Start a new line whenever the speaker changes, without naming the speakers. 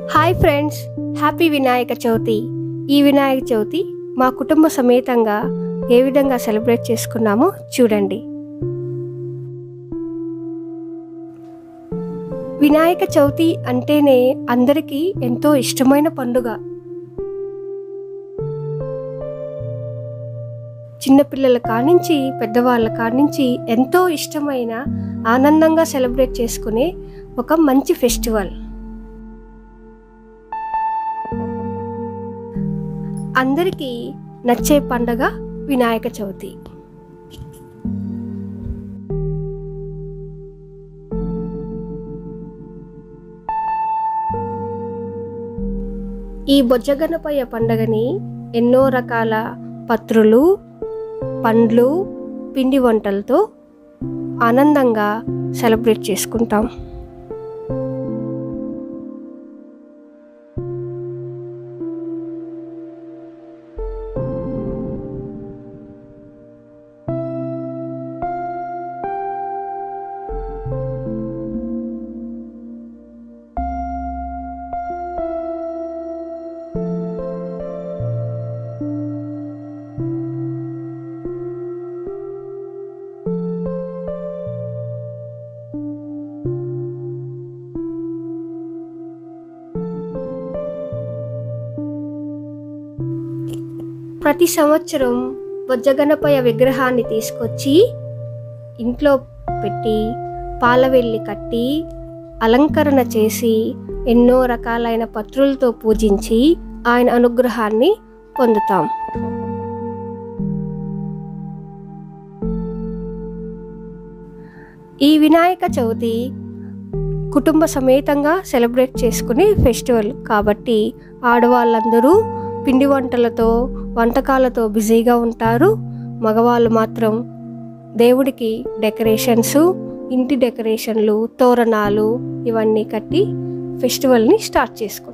hi friends happy Vinayaka Chavithi ఈ వినాయక చవితి మా కుటుంబ సమేతంగా ఏ విధంగా సెలబ్రేట్ చేసుకున్నామో చూడండి వినాయక చవితి అంటేనే అందరికీ ఎంతో ఇష్టమైన పండుగ చిన్నపిల్లల కానించి పెద్దవాళ్ళ కానించి ఎంతో ఇష్టమైన ఆనందంగా సెలబ్రేట్ చేసుకునే ఒక మంచి ఫెస్టివల్ అందరికీ నచ్చే పండగ వినాయక చవితి ఈ బొజ్జగనపయ్య పండగని ఎన్నో రకాల పత్రులు పండ్లు పిండి వంటలతో ఆనందంగా సెలబ్రేట్ చేసుకుంటాం ప్రతి సంవత్సరం బొజ్జగనపయ్య విగ్రహాన్ని తీసుకొచ్చి ఇంట్లో పెట్టి పాలవెల్లి కట్టి అలంకరణ చేసి ఎన్నో రకాలైన పత్రులతో పూజించి ఆయన అనుగ్రహాన్ని పొందుతాం ఈ వినాయక చవితి కుటుంబ సమేతంగా సెలబ్రేట్ చేసుకునే ఫెస్టివల్ కాబట్టి ఆడవాళ్ళందరూ పిండి వంటలతో వంటకాలతో బిజీగా ఉంటారు మగవాళ్ళు మాత్రం దేవుడికి డెకరేషన్స్ ఇంటి డెకరేషన్లు తోరణాలు ఇవన్నీ కట్టి ఫెస్టివల్ని స్టార్ట్ చేసుకుంటారు